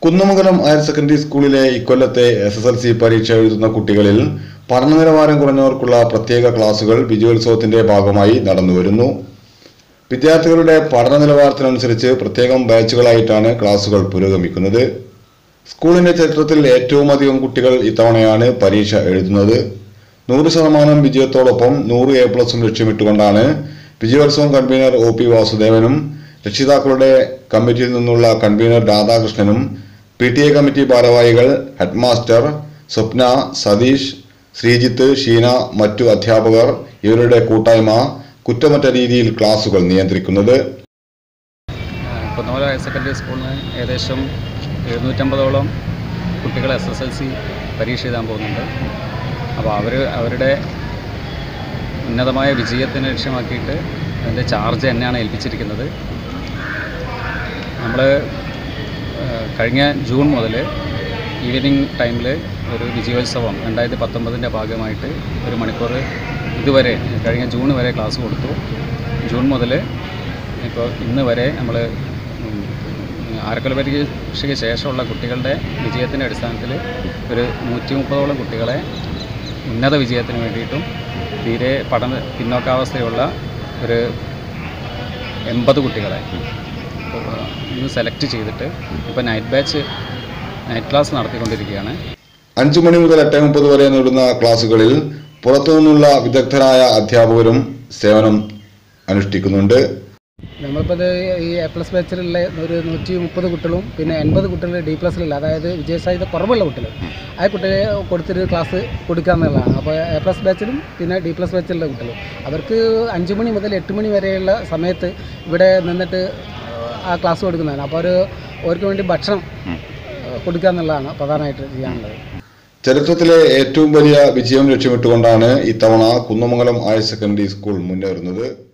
Kunnamangalam higher secondary സ്കൂളിലെ ഇക്കൊല്ലത്തെ S S L C പരീക്ഷ എഴുതുന്ന കുട്ടികളിൽ പഠന നിലവാരം കുറഞ്ഞവർക്കുള്ള പ്രത്യേക ക്ലാസുകൾ വിജയോത്സവത്തിന്റെ ഭാഗമായി നടന്നുവരുന്നു വിദ്യാർത്ഥികളുടെ പഠന നിലവാരത്തിനനുസരിച്ച് പ്രത്യേകം ബാച്ചുകളായിട്ടാണ് ക്ലാസുകൾ പുരോഗമിക്കുന്നത് സ്കൂളിന്റെ ചരിത്രത്തിൽ ഏറ്റവും അധികം കുട്ടികൾ ഇത്തവണയാണ് പരീക്ഷ എഴുതുന്നത് നൂറ് ശതമാനം വിജയത്തോടൊപ്പം നൂറ് എ പ്ലസും ലക്ഷ്യമിട്ടുകൊണ്ടാണ് വിജയോത്സവം കൺവീനർ ഒ പി വാസുദേവനും രക്ഷിതാക്കളുടെ കമ്മിറ്റിയിൽ നിന്നുള്ള കൺവീനർ രാധാകൃഷ്ണനും പി ടി എ കമ്മിറ്റി ഭാരവാഹികൾ ഹെഡ്മാസ്റ്റർ സ്വപ്ന സതീഷ് ശ്രീജിത്ത് ഷീന മറ്റു അധ്യാപകർ ഇവരുടെ കൂട്ടായ്മ കുറ്റമറ്റ രീതിയിൽ ക്ലാസുകൾ നിയന്ത്രിക്കുന്നത് കുന്നമല ഹയർ സെക്കൻഡറി സ്കൂളിന് ഏകദേശം എഴുന്നൂറ്റമ്പതോളം കുട്ടികൾ എസ് എസ് എൽ സി പരീക്ഷ എഴുതാൻ പോകുന്നുണ്ട് അപ്പോൾ അവർ അവരുടെ ഉന്നതമായ വിജയത്തിന് ലക്ഷ്യമാക്കിയിട്ട് അതിൻ്റെ ചാർജ് എന്നെയാണ് ഏൽപ്പിച്ചിരിക്കുന്നത് നമ്മൾ കഴിഞ്ഞ ജൂൺ മുതൽ ഈവനിങ് ടൈമിൽ ഒരു വിജയോത്സവം രണ്ടായിരത്തി പത്തൊമ്പതിൻ്റെ ഭാഗമായിട്ട് ഒരു മണിക്കൂർ ഇതുവരെ കഴിഞ്ഞ ജൂൺ വരെ ക്ലാസ് കൊടുത്തു ജൂൺ മുതൽ ഇപ്പോൾ ഇന്ന് വരെ നമ്മൾ ആരക്കൽ പരീക്ഷയ്ക്ക് ശേഷമുള്ള കുട്ടികളുടെ വിജയത്തിൻ്റെ അടിസ്ഥാനത്തിൽ ഒരു നൂറ്റി മുപ്പതോളം കുട്ടികളെ ഉന്നത വിജയത്തിന് വേണ്ടിയിട്ടും തീരെ പഠന പിന്നോക്കാവസ്ഥയുള്ള ഒരു എൺപത് കുട്ടികളെ ഇപ്പോൾ ഇന്ന് സെലക്ട് ചെയ്തിട്ട് ഇപ്പോൾ നൈറ്റ് ബാച്ച് നൈറ്റ് ക്ലാസ് നടത്തിക്കൊണ്ടിരിക്കുകയാണ് അഞ്ചു മണി മുതൽ എട്ട് മുപ്പത് വരെ നീളുന്ന ക്ലാസുകളിൽ പുറത്തുനിന്നുള്ള വിദഗ്ധരായ അധ്യാപകരും സേവനം അനുഷ്ഠിക്കുന്നുണ്ട് നമ്മളിപ്പോൾ ഇത് ഈ എ പ്ലസ് ബാച്ചിലുള്ള ഒരു നൂറ്റി മുപ്പത് കുട്ടികളും പിന്നെ എൺപത് കുട്ടികൾ ഡി പ്ലസിലുള്ള അതായത് വിജയസാധ്യത കുറവുള്ള കുട്ടികൾ ആ കുട്ടികളെ കൊടുത്തിട്ട് ക്ലാസ് കൊടുക്കുക എന്നുള്ളതാണ് അപ്പോൾ എ പ്ലസ് ബാച്ചിലും പിന്നെ ഡി പ്ലസ് ബാച്ചിലുള്ള കുട്ടികൾ അവർക്ക് അഞ്ച് മണി മുതൽ എട്ട് മണി വരെയുള്ള സമയത്ത് ഇവിടെ നിന്നിട്ട് ആ ക്ലാസ് കൊടുക്കുന്നതാണ് അപ്പോൾ ഒരു അവർക്ക് വേണ്ടി ഭക്ഷണം കൊടുക്കുക എന്നുള്ളതാണ് പ്രധാനമായിട്ട് ചെയ്യാനുള്ളത് ചരിത്രത്തിലെ ഏറ്റവും വലിയ വിജയം ലക്ഷ്യമിട്ടുകൊണ്ടാണ് ഇത്തവണ കുന്നമംഗലം ഹയർ സെക്കൻഡറി സ്കൂൾ മുന്നേറുന്നത്